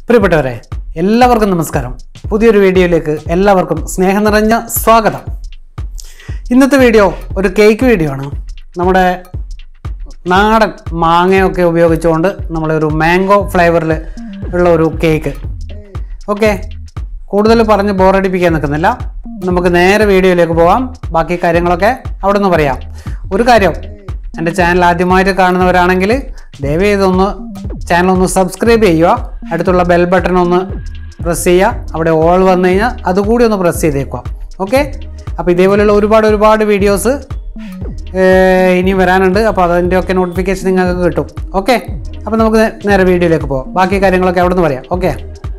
പ്രിയപ്പെട്ടവരെ എല്ലാവർക്കും നമസ്കാരം പുതിയൊരു വീഡിയോയിലേക്ക് എല്ലാവർക്കും സ്നേഹം നിറഞ്ഞ സ്വാഗതം ഇന്നത്തെ വീഡിയോ ഒരു കേക്ക് വീഡിയോ ആണ് നമ്മുടെ നാടൻ മാങ്ങയൊക്കെ ഉപയോഗിച്ചുകൊണ്ട് നമ്മളൊരു മാംഗോ ഫ്ലേവറിൽ ഉള്ള ഒരു കേക്ക് ഓക്കെ കൂടുതൽ പറഞ്ഞ് ബോറടിപ്പിക്കാൻ നിൽക്കുന്നില്ല നമുക്ക് നേരെ വീഡിയോയിലേക്ക് പോവാം ബാക്കി കാര്യങ്ങളൊക്കെ അവിടെ നിന്ന് പറയാം ഒരു കാര്യം എൻ്റെ ചാനൽ ആദ്യമായിട്ട് കാണുന്നവരാണെങ്കിൽ ദയവ് ചെയ്തൊന്ന് ചാനൽ ഒന്ന് സബ്സ്ക്രൈബ് ചെയ്യുക അടുത്തുള്ള ബെൽ ബട്ടൺ ഒന്ന് പ്രസ് ചെയ്യുക അവിടെ ഓൾ വന്നു കഴിഞ്ഞാൽ അതുകൂടി ഒന്ന് പ്രസ് ചെയ്തേക്കുക ഓക്കെ അപ്പോൾ ഇതേപോലെയുള്ള ഒരുപാട് ഒരുപാട് വീഡിയോസ് ഇനിയും വരാനുണ്ട് അപ്പോൾ അതിൻ്റെ ഒക്കെ നോട്ടിഫിക്കേഷൻ നിങ്ങൾക്ക് കിട്ടും ഓക്കെ അപ്പോൾ നമുക്ക് നേ- നേരെ വീഡിയോയിലേക്ക് പോകാം ബാക്കി കാര്യങ്ങളൊക്കെ അവിടെ നിന്ന് പറയാം ഓക്കെ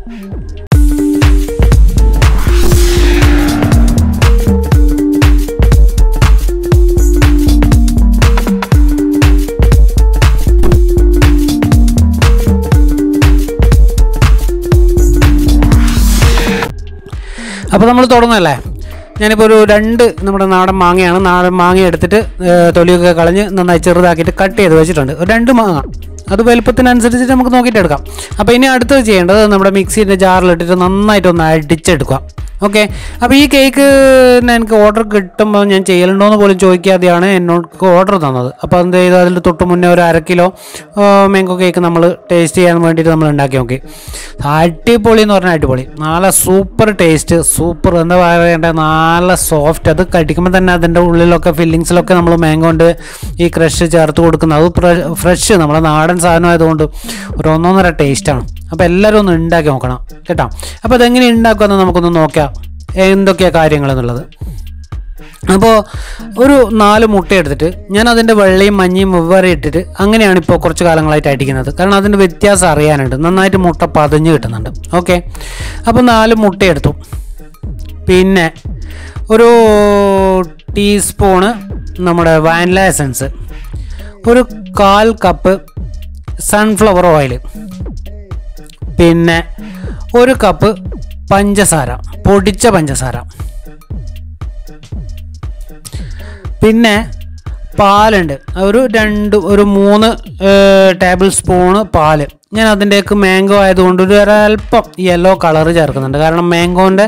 അപ്പോൾ നമ്മൾ തുടങ്ങല്ലേ ഞാനിപ്പോൾ ഒരു രണ്ട് നമ്മുടെ നാടൻ മാങ്ങയാണ് നാടൻ മാങ്ങ എടുത്തിട്ട് ഏ, തൊലിയൊക്കെ കളഞ്ഞ് നന്നായി ചെറുതാക്കിയിട്ട് കട്ട് ചെയ്ത് വെച്ചിട്ടുണ്ട് ഒരു രണ്ട് മാങ്ങ അത് വലുപ്പത്തിനനുസരിച്ചിട്ട് നമുക്ക് നോക്കിയിട്ട് എടുക്കാം അപ്പോൾ ഇനി അടുത്തത് ചെയ്യേണ്ടത് നമ്മുടെ മിക്സിൻ്റെ ജാറിലിട്ടിട്ട് നന്നായിട്ട് ഒന്ന് അടിച്ചെടുക്കുക ഓക്കെ അപ്പോൾ ഈ കേക്ക് എനിക്ക് ഓർഡർ കിട്ടുമ്പോൾ ഞാൻ ചെയ്യലുണ്ടോ എന്ന് പോലും ചോദിക്കാതെയാണ് എന്നോട് ഓർഡർ തന്നത് അപ്പോൾ എന്ത് ചെയ്തു അതിൽ തൊട്ട് മുന്നേ ഒരു അര കിലോ മാംഗോ കേക്ക് നമ്മൾ ടേസ്റ്റ് ചെയ്യാൻ വേണ്ടിയിട്ട് നമ്മൾ ഉണ്ടാക്കി നോക്കി അടിപൊളി എന്ന് പറഞ്ഞാൽ അടിപൊളി നല്ല സൂപ്പർ ടേസ്റ്റ് സൂപ്പർ എന്താ പറയണ്ടേ നല്ല സോഫ്റ്റ് അത് കടിക്കുമ്പോൾ തന്നെ അതിൻ്റെ ഉള്ളിലൊക്കെ ഫില്ലിങ്സിലൊക്കെ നമ്മൾ മാംഗോ കൊണ്ട് ഈ ക്രഷ് ചേർത്ത് കൊടുക്കുന്നത് അത് ഫ്രഷ് നമ്മളെ നാടൻ സാധനം ആയതുകൊണ്ട് ഒരു ഒന്നൊന്നര ടേസ്റ്റാണ് അപ്പോൾ എല്ലാവരും ഒന്ന് ഉണ്ടാക്കി നോക്കണം കേട്ടോ അപ്പോൾ അതെങ്ങനെ ഉണ്ടാക്കുമെന്ന് നമുക്കൊന്ന് നോക്കാം എന്തൊക്കെയാണ് കാര്യങ്ങൾ എന്നുള്ളത് അപ്പോൾ ഒരു നാല് മുട്ട എടുത്തിട്ട് ഞാൻ അതിൻ്റെ വെള്ളയും മഞ്ഞയും വെവ്വേറെ ഇട്ടിട്ട് അങ്ങനെയാണ് ഇപ്പോൾ കുറച്ച് കാലങ്ങളായിട്ട് അടിക്കുന്നത് കാരണം അതിൻ്റെ വ്യത്യാസം അറിയാനുണ്ട് നന്നായിട്ട് മുട്ട പതിഞ്ഞ് കിട്ടുന്നുണ്ട് ഓക്കെ അപ്പോൾ നാല് മുട്ട എടുത്തു പിന്നെ ഒരു ടീസ്പൂണ് നമ്മുടെ വാനില എസൻസ് ഒരു കാൽ കപ്പ് സൺഫ്ലവർ ഓയിൽ പിന്നെ ഒരു കപ്പ് പഞ്ചസാര പൊടിച്ച പഞ്ചസാര പിന്നെ പാലുണ്ട് ഒരു രണ്ട് ഒരു മൂന്ന് ടേബിൾ സ്പൂണ് പാല് ഞാൻ അതിൻ്റെക്ക് മാംഗോ ആയതുകൊണ്ട് ഒരു ഒരല്പം യെല്ലോ കളർ ചേർക്കുന്നുണ്ട് കാരണം മാംഗോൻ്റെ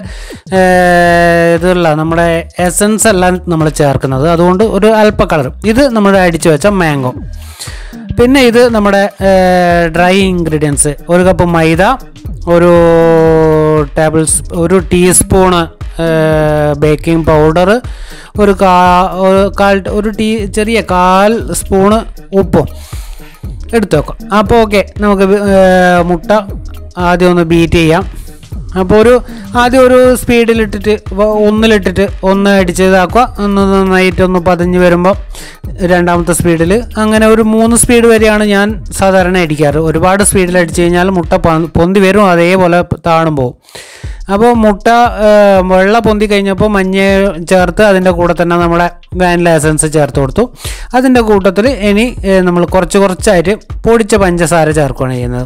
ഇതുള്ള നമ്മുടെ എസൻസ് എല്ലാം നമ്മൾ ചേർക്കുന്നത് അതുകൊണ്ട് ഒരു അല്പ കളർ ഇത് നമ്മൾ അടിച്ചു വെച്ച മാംഗോ പിന്നെ ഇത് നമ്മുടെ ഡ്രൈ ഇൻഗ്രീഡിയൻസ് ഒരു കപ്പ് മൈദ ഒരു ടേബിൾ സ്- ഒരു ടീസ്പൂണ് ബേക്കിംഗ് പൗഡർ ഒരു കാ ഒരു കാൽ ഒരു ടീ ചെറിയ കാൽ സ്പൂണ് ഉപ്പും എടുത്തു വെക്കാം അപ്പോൾ ഓക്കെ നമുക്ക് വി- ഏർ മുട്ട ആദ്യം ഒന്ന് ബീറ്റ് ചെയ്യാം അപ്പോൾ ഒരു ആദ്യം ഒരു സ്പീഡിലിട്ടിട്ട് വ- ഒന്നിലിട്ടിട്ട് ഒന്ന് അടിച്ച് ഇതാക്കുക ഒന്ന് നന്നായിട്ട് ഒന്ന് പതിഞ്ഞ് വരുമ്പോൾ രണ്ടാമത്തെ സ്പീഡിൽ അങ്ങനെ ഒരു മൂന്ന് സ്പീഡ് വരെയാണ് ഞാൻ സാധാരണ അടിക്കാറ് ഒരുപാട് സ്പീഡിൽ അടിച്ചു കഴിഞ്ഞാൽ മുട്ട പ- പൊന്തി വരും അതേപോലെ താണും പോകും അപ്പോൾ മുട്ട ഏർ, വെള്ള പൊന്തി കഴിഞ്ഞപ്പോൾ മഞ്ഞ ചേർത്ത് അതിൻ്റെ കൂടെ തന്നെ നമ്മുടെ വാനില എസൻസ് ചേർത്ത് കൊടുത്തു അതിൻ്റെ കൂട്ടത്തിൽ ഇനി ഏർ, നമ്മൾ കുറച്ച് കുറച്ചായിട്ട് പൊടിച്ച പഞ്ചസാര ചേർക്കുകയാണ് ചെയ്യുന്നത്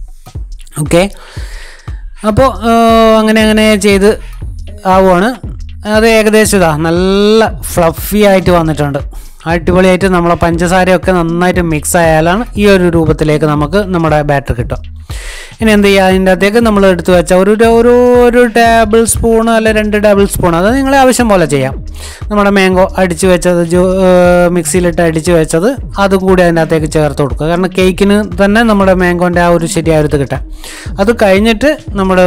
ഓക്കെ അപ്പോൾ അങ്ങനെ അങ്ങനെ ചെയ്ത് ആവുകയാണ് അത് ഏകദേശം ഇതാ നല്ല ഫ്ലഫി ആയിട്ട് വന്നിട്ടുണ്ട് അടിപൊളിയായിട്ട് നമ്മളെ പഞ്ചസാരയൊക്കെ നന്നായിട്ട് മിക്സ് ആയാലാണ് ഈ ഒരു രൂപത്തിലേക്ക് നമുക്ക് നമ്മുടെ ബാറ്റർ കിട്ടുക ഇനി എന്ത് ചെയ്യുക അതിൻ്റെ അകത്തേക്ക് നമ്മൾ എടുത്തു വെച്ച ഒരു ഒരു ഒരു ടേബിൾ സ്പൂൺ അല്ലെ രണ്ട് ടേബിൾ സ്പൂൺ അത് നിങ്ങളെ ആവശ്യം പോലെ ചെയ്യാം നമ്മുടെ മാംഗോ അടിച്ചു വെച്ചത് ജോ മിക്സിയിലിട്ട് അടിച്ചു വെച്ചത് അതും കൂടി അതിൻ്റെ അകത്തേക്ക് ചേർത്ത് കൊടുക്കുക കാരണം കേക്കിന് തന്നെ നമ്മുടെ മാംഗോൻ്റെ ആ ഒരു ശരിയായ ഒരു ഇത് കിട്ടാൻ അത് കഴിഞ്ഞിട്ട് നമ്മൾ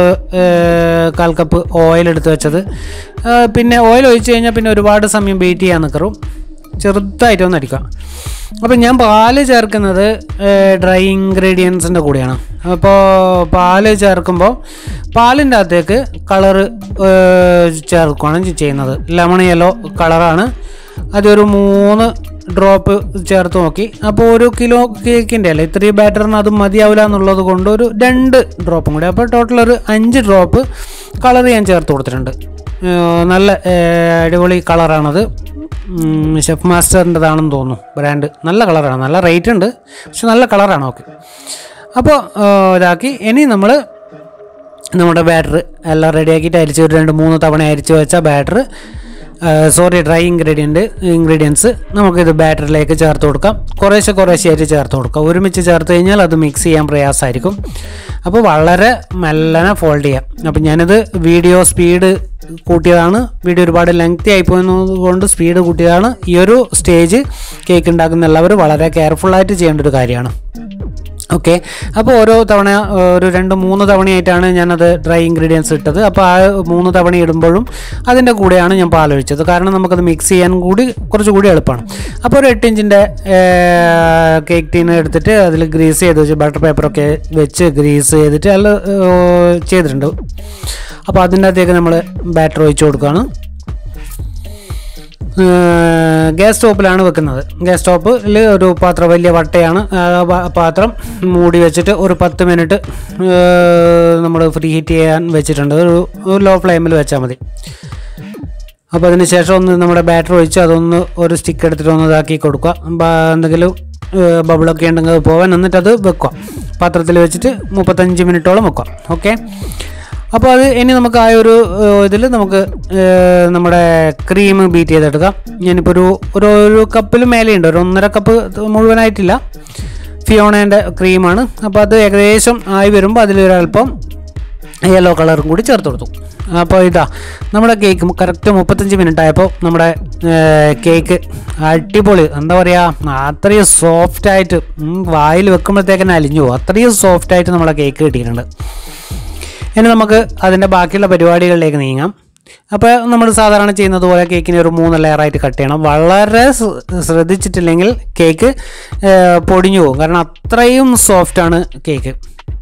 കാൽ കപ്പ് ഓയിൽ എടുത്ത് വെച്ചത് ആ, പിന്നെ ഓയിൽ ഒഴിച്ച് കഴിഞ്ഞാൽ പിന്നെ ഒരുപാട് സമയം വെയിറ്റ് ചെയ്യാൻ നിൽക്കറും ചെറുതായിട്ട് ഒന്ന് അടിക്കുക അപ്പോൾ ഞാൻ പാല് ചേർക്കുന്നത് ഡ്രൈ ഇൻഗ്രീഡിയൻസിൻ്റെ കൂടെയാണ് അപ്പോൾ പാല് ചേർക്കുമ്പോൾ പാലിൻ്റെ അകത്തേക്ക് കളറ് ചേർക്കുകയാണ് ചെയ്യുന്നത് ലെമൺ യെല്ലോ കളറാണ് അതൊരു മൂന്ന് ഡ്രോപ്പ് ചേർത്ത് നോക്കി അപ്പോൾ ഒരു കിലോ കേക്കിൻ്റെ അല്ല ഇത്രയും ബാറ്ററിന് അത് മതിയാവില്ല എന്നുള്ളത് കൊണ്ട് ഒരു രണ്ട് ഡ്രോപ്പും കൂടി അപ്പോൾ ടോട്ടൽ ഒരു അഞ്ച് ഡ്രോപ്പ് കളർ ഞാൻ ചേർത്ത് കൊടുത്തിട്ടുണ്ട് ഏർ നല്ല ഏർ അടിപൊളി കളറാണത് ഉം, ഷെഫ് മാസ്റ്ററിൻ്റെതാണെന്ന് തോന്നുന്നു ബ്രാൻഡ് നല്ല കളറാണ് നല്ല റേറ്റ് ഉണ്ട് പക്ഷെ നല്ല കളറാണ് ഓക്കെ അപ്പോൾ ഇതാക്കി ഇനി നമ്മൾ നമ്മുടെ ബാറ്റർ എല്ലാം റെഡിയാക്കിയിട്ട് അരിച്ച് ഒരു രണ്ട് മൂന്ന് തവണ അരിച്ച് വെച്ച batter sorry dry ingredient ingredients നമുക്കിത് ബാറ്ററിലേക്ക് ചേർത്ത് കൊടുക്കാം കുറേശ്ശെ കുറേശ്ശെയായിട്ട് ചേർത്ത് കൊടുക്കാം ഒരുമിച്ച് ചേർത്ത് കഴിഞ്ഞാൽ അത് മിക്സ് ചെയ്യാൻ പ്രയാസമായിരിക്കും അപ്പോൾ വളരെ മെല്ലനെ ഫോൾഡ് ചെയ്യാം അപ്പോൾ ഞാനിത് വീഡിയോ സ്പീഡ് കൂട്ടിയതാണ് വീഡിയോ ഒരുപാട് ലെങ്തി ആയിപ്പോയത് കൊണ്ട് സ്പീഡ് കൂട്ടിയതാണ് ഈ ഒരു സ്റ്റേജ് കേക്ക് ഉണ്ടാക്കുന്ന എല്ലാവരും വളരെ കെയർഫുള്ളായിട്ട് ചെയ്യേണ്ട ഒരു കാര്യമാണ് ഓക്കെ അപ്പോൾ ഓരോ തവണ ഏഹ്, ഒരു രണ്ട് മൂന്ന് തവണയായിട്ടാണ് ഞാനത് ഡ്രൈ ഇൻഗ്രീഡിയൻസ് ഇട്ടത് അപ്പോൾ ആ മൂന്ന് തവണ ഇടുമ്പോഴും അതിൻ്റെ കൂടെയാണ് ഞാൻ പാലൊഴിച്ചത് കാരണം നമുക്കത് മിക്സ് ചെയ്യാൻ കൂടി കുറച്ചുകൂടി എളുപ്പമാണ് അപ്പോൾ ഒരു എട്ട് ഇഞ്ചിൻ്റെ കേക്ക് ടീൻ എടുത്തിട്ട് അതിൽ ഗ്രീസ് ചെയ്ത് വെച്ച് ബട്ടർ പേപ്പറൊക്കെ വെച്ച് ഗ്രീസ് ചെയ്തിട്ട് അതിൽ ഏഹ്, ചെയ്തിട്ടുണ്ട് അപ്പോൾ അതിൻ്റെ അകത്തേക്ക് നമ്മൾ ബാറ്റർ ഒഴിച്ച് കൊടുക്കുകയാണ് ഏഹ് ഗ്യാസ് സ്റ്റോപ്പിലാണ് വെക്കുന്നത് ഗ്യാസ് സ്റ്റോപ്പിൽ ഒരു പാത്രം വലിയ വട്ടയാണ് ആ പ- പാത്രം മൂടി വെച്ചിട്ട് ഒരു പത്ത് മിനിറ്റ് നമ്മൾ ഫ്രീ ഹീറ്റ് ചെയ്യാൻ വെച്ചിട്ടുണ്ട് ഒരു ഒരു ലോ ഫ്ലെയിമിൽ വെച്ചാൽ മതി അപ്പോൾ അതിന് ശേഷം ഒന്ന് നമ്മുടെ ബാറ്റർ ഒഴിച്ച് അതൊന്ന് ഒരു സ്റ്റിക്ക് എടുത്തിട്ട് ഒന്ന് ഇതാക്കി കൊടുക്കുക ബ- എന്തെങ്കിലും ഏഹ് ബബിളൊക്കെ ഉണ്ടെങ്കിൽ അത് പോകാൻ എന്നിട്ട് അത് വെക്കുക പാത്രത്തിൽ വെച്ചിട്ട് മുപ്പത്തഞ്ച് മിനിറ്റോളം വെക്കുക ഓക്കെ അപ്പോൾ അത് ഇനി നമുക്ക് ആ ഒരു ഇതിൽ നമുക്ക് ഏഹ് നമ്മുടെ ക്രീം ബീറ്റ് ചെയ്തെടുക്കാം ഞാനിപ്പോൾ ഒരു ഒരു ഒരു കപ്പിൽ മേലെയുണ്ട് ഒരു ഒന്നര കപ്പ് മുഴുവനായിട്ടില്ല ഫിയോണേൻ്റെ ക്രീമാണ് അപ്പോൾ അത് ഏകദേശം ആയി വരുമ്പോൾ അതിലൊരല്പം യെല്ലോ കളറും കൂടി ചേർത്ത് കൊടുത്തു അപ്പോൾ ഇതാ നമ്മുടെ കേക്ക് കറക്റ്റ് മുപ്പത്തഞ്ച് മിനിറ്റ് ആയപ്പോൾ നമ്മുടെ കേക്ക് അടിപൊളി എന്താ പറയുക അത്രയും സോഫ്റ്റായിട്ട് വായിൽ വെക്കുമ്പോഴത്തേക്കന്നെ അലിഞ്ഞു പോകും അത്രയും സോഫ്റ്റായിട്ട് നമ്മളെ കേക്ക് കിട്ടിയിട്ടുണ്ട് ഇനി നമുക്ക് അതിൻ്റെ ബാക്കിയുള്ള പരിപാടികളിലേക്ക് നീങ്ങാം അപ്പോൾ നമ്മൾ സാധാരണ ചെയ്യുന്നത് പോലെ കേക്കിനെ ഒരു മൂന്ന് ലെയറായിട്ട് കട്ട് ചെയ്യണം വളരെ ശ്ര- ശ്രദ്ധിച്ചിട്ടില്ലെങ്കിൽ കേക്ക് ഏഹ്, പൊടിഞ്ഞു പോകും കാരണം അത്രയും സോഫ്റ്റാണ് കേക്ക്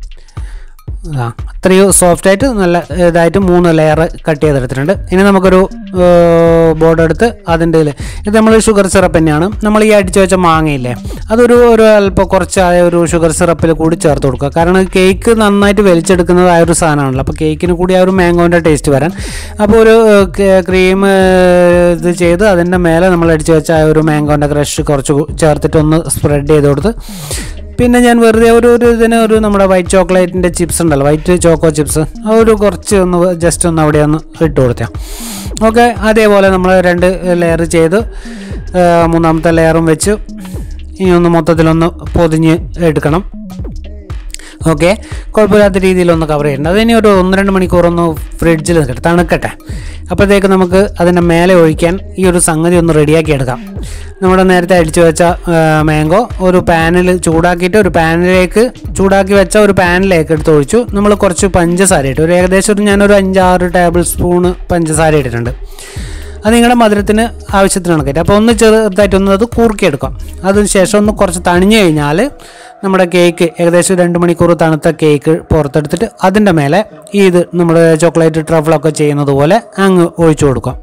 ആ അത്രയും സോഫ്റ്റായിട്ട് നല്ല ഇതായിട്ട് മൂന്ന് ലെയർ കട്ട് ചെയ്തെടുത്തിട്ടുണ്ട് ഇനി നമുക്കൊരു ബോർഡ് എടുത്ത് അതിൻ്റെ ഇതിൽ ഇത് നമ്മൾ ഷുഗർ സിറപ്പ് തന്നെയാണ് നമ്മൾ ഈ അടിച്ചു വെച്ച മാങ്ങയില്ലേ അതൊരു ഒരു അല്പം കുറച്ചായ ഒരു ഷുഗർ സിറപ്പിൽ കൂടി ചേർത്ത് കൊടുക്കുക കാരണം കേക്ക് നന്നായിട്ട് വലിച്ചെടുക്കുന്നത് ആ ഒരു സാധനമാണല്ലോ അപ്പോൾ കേക്കിന് കൂടി ആ ഒരു മാംഗോൻ്റെ ടേസ്റ്റ് വരാൻ അപ്പോൾ ഒരു ക്രീം ഇത് ചെയ്ത് അതിൻ്റെ മേലെ നമ്മൾ അടിച്ചു വെച്ച ആ ഒരു മാംഗോൻ്റെ ക്രഷ് കുറച്ച് ചേർത്തിട്ട് ഒന്ന് സ്പ്രെഡ് ചെയ്ത് കൊടുത്ത് പിന്നെ ഞാൻ വെറുതെ ഒരു ഒരു ഇതിന് ഒരു നമ്മുടെ വൈറ്റ് ചോക്ലേറ്റിൻ്റെ ചിപ്സ് ഉണ്ടല്ലോ വൈറ്റ് ചോക്കോ ചിപ്സ് ആ ഒരു കുറച്ച് ഒന്ന് ജസ്റ്റ് ഒന്ന് അവിടെ ഒന്ന് ഇട്ട് കൊടുത്താൽ ഓക്കെ അതേപോലെ നമ്മൾ രണ്ട് ലെയർ ചെയ്ത് ആ, മൂന്നാമത്തെ ലെയറും വെച്ച് ഇനി ഒന്ന് മൊത്തത്തിലൊന്ന് പൊതിഞ്ഞ് എടുക്കണം ഓക്കെ കുഴപ്പമില്ലാത്ത രീതിയിലൊന്ന് കവർ ചെയ്യേണ്ടത് അതിനി ഒരു ഒന്ന് രണ്ട് മണിക്കൂറൊന്ന് ഫ്രിഡ്ജിൽ നിൽക്കട്ടെ തണുക്കട്ടെ അപ്പോഴത്തേക്ക് നമുക്ക് അതിൻ്റെ മേലെ ഒഴിക്കാൻ ഈ ഒരു സംഗതി ഒന്ന് റെഡിയാക്കി എടുക്കാം നമ്മുടെ നേരത്തെ അടിച്ചു വെച്ച മാംഗോ ഒരു പാനിൽ ചൂടാക്കിയിട്ട് ഒരു പാനിലേക്ക് ചൂടാക്കി വെച്ച ഒരു പാനിലേക്ക് എടുത്ത് ഒഴിച്ചു നമ്മൾ കുറച്ച് പഞ്ചസാര ഇട്ടു ഒരു ഏകദേശം ഒരു ഞാനൊരു അഞ്ചാറ് ടേബിൾ സ്പൂണ് പഞ്ചസാര ഇട്ടിട്ടുണ്ട് അത് നിങ്ങളുടെ മധുരത്തിന് ആവശ്യത്തിന് കണക്കായിട്ട് അപ്പോൾ ഒന്ന് ചെറുതായിട്ട് ഒന്ന് അത് കൂർക്കിയെടുക്കാം അതിന് ശേഷം ഒന്ന് കുറച്ച് തണിഞ്ഞു കഴിഞ്ഞാൽ നമ്മുടെ കേക്ക് ഏകദേശം രണ്ട് മണിക്കൂർ തണുത്ത കേക്ക് പുറത്തെടുത്തിട്ട് അതിൻ്റെ മേലെ ഈ ഇത് നമ്മൾ ചോക്ലേറ്റ് ട്രഫിളൊക്കെ ചെയ്യുന്നത് പോലെ അങ്ങ് ഒഴിച്ചു കൊടുക്കാം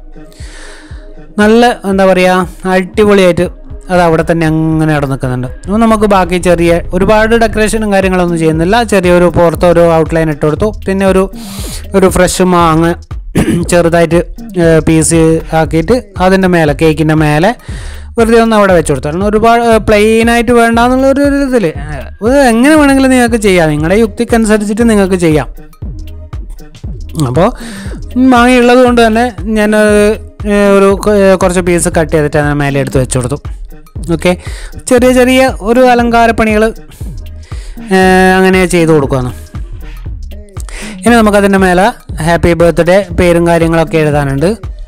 നല്ല എന്താ പറയുക അടിപൊളിയായിട്ട് അത് അവിടെ തന്നെ അങ്ങനെ അവിടെ നിൽക്കുന്നുണ്ട് അപ്പോൾ നമുക്ക് ബാക്കി ചെറിയ ഒരുപാട് ഡെക്കറേഷനും കാര്യങ്ങളൊന്നും ചെയ്യുന്നില്ല ചെറിയൊരു പുറത്ത് ഒരു ഔട്ട്ലൈൻ ഇട്ട് കൊടുത്തു പിന്നെ ഒരു ഒരു ഫ്രഷ് മാങ്ങ ചെറുതായിട്ട് പീസ് ആക്കിയിട്ട് അതിൻ്റെ മേലെ കേക്കിൻ്റെ മേലെ വെറുതെ ഒന്ന് അവിടെ വെച്ച് കൊടുത്തു കാരണം ഒരുപാട് പ്ലെയിൻ ആയിട്ട് വേണ്ടാന്നുള്ള ഒരു ഒരു ഇതിൽ എങ്ങനെ വേണമെങ്കിലും നിങ്ങൾക്ക് ചെയ്യാം നിങ്ങളുടെ യുക്തിക്കനുസരിച്ചിട്ട് നിങ്ങൾക്ക് ചെയ്യാം അപ്പോൾ മാങ്ങയുള്ളത് കൊണ്ട് തന്നെ ഞാൻ ഒരു കൊ- കുറച്ച് പീസ് കട്ട് ചെയ്തിട്ട് അതിന് മേലെ എടുത്ത് വെച്ച് കൊടുത്തു ഓക്കെ ചെറിയ ചെറിയ ഒരു അലങ്കാരപ്പണികൾ അങ്ങനെ ചെയ്ത് കൊടുക്കുകയാണ് ഇനി നമുക്കതിൻ്റെ മേലെ ഹാപ്പി ബർത്ത്ഡേ പേരും കാര്യങ്ങളൊക്കെ എഴുതാനുണ്ട്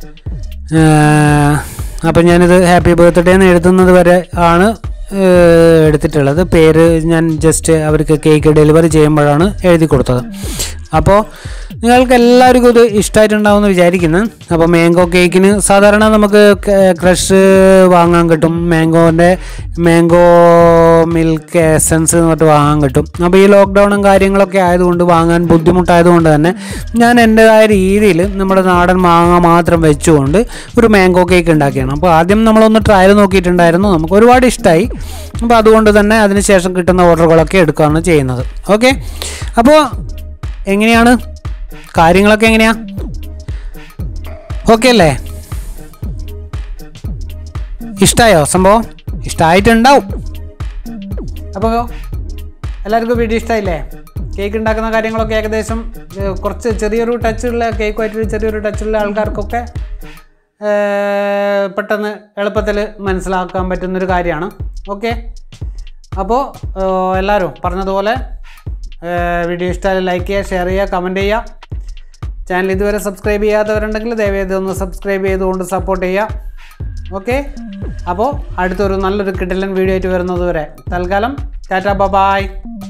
അപ്പം ഞാനിത് ഹാപ്പി ബർത്ത്ഡേ എന്ന് എഴുതുന്നത് വരെ ആണ് ഏഹ്, എടുത്തിട്ടുള്ളത് പേര് ഞാൻ ജസ്റ്റ് അവർക്ക് കേക്ക് ഡെലിവറി ചെയ്യുമ്പോഴാണ് എഴുതി കൊടുത്തത് അപ്പോൾ നിങ്ങൾക്ക് എല്ലാവർക്കും ഇത് ഇഷ്ടമായിട്ടുണ്ടാവുമെന്ന് വിചാരിക്കുന്നു അപ്പോൾ മാംഗോ കേക്കിന് സാധാരണ നമുക്ക് ക്രഷ് വാങ്ങാൻ കിട്ടും മാംഗോൻ്റെ മാംഗോ മിൽക്ക് എസൻസ് എന്ന് പറഞ്ഞിട്ട് വാങ്ങാൻ കിട്ടും അപ്പോൾ ഈ ലോക്ക്ഡൗണും കാര്യങ്ങളൊക്കെ ആയതുകൊണ്ട് വാങ്ങാൻ ബുദ്ധിമുട്ടായതുകൊണ്ട് തന്നെ ഞാൻ എൻ്റെതായ രീതിയിൽ നമ്മുടെ നാടൻ മാങ്ങ മാത്രം വെച്ചുകൊണ്ട് ഒരു മാംഗോ കേക്ക് ഉണ്ടാക്കിയാണ് അപ്പോൾ ആദ്യം നമ്മളൊന്ന് ട്രയൽ നോക്കിയിട്ടുണ്ടായിരുന്നു നമുക്ക് ഒരുപാട് ഇഷ്ടമായി അപ്പോൾ അതുകൊണ്ട് തന്നെ അതിന് ശേഷം കിട്ടുന്ന ഓർഡറുകളൊക്കെ എടുക്കുകയാണ് ചെയ്യുന്നത് ഓക്കെ അപ്പോൾ എങ്ങനെയാണ് കാര്യങ്ങളൊക്കെ എങ്ങനെയാ ഓക്കെ അല്ലേ ഇഷ്ടമായോ സംഭവം ഇഷ്ടമായിട്ടുണ്ടാവും അപ്പോൾ എല്ലാവർക്കും വീഡിയോ ഇഷ്ടമായില്ലേ കേക്ക് ഉണ്ടാക്കുന്ന കാര്യങ്ങളൊക്കെ ഏകദേശം ഏഹ്, കുറച്ച് ചെറിയൊരു ടച്ചുള്ള കേക്കുമായിട്ട് ചെറിയൊരു ടച്ചുള്ള ആൾക്കാർക്കൊക്കെ ഏർ, പെട്ടെന്ന് എളുപ്പത്തിൽ മനസ്സിലാക്കാൻ പറ്റുന്നൊരു കാര്യമാണ് ഓക്കെ അപ്പോൾ എല്ലാവരും പറഞ്ഞതുപോലെ ഏർ, വീഡിയോ ഇഷ്ടമായി ലൈക്ക് ചെയ്യുക ഷെയർ ചെയ്യുക കമൻറ്റ് ചെയ്യുക ചാനൽ ഇതുവരെ സബ്സ്ക്രൈബ് ചെയ്യാത്തവരുണ്ടെങ്കിൽ ദയവേദി ഒന്ന് സബ്സ്ക്രൈബ് ചെയ്തുകൊണ്ട് സപ്പോർട്ട് ചെയ്യുക ഓക്കെ അപ്പോൾ അടുത്തൊരു നല്ലൊരു കിടിലൻ വീഡിയോ ആയിട്ട് വരുന്നത് വരെ തൽക്കാലം ടാറ്റ ബൈ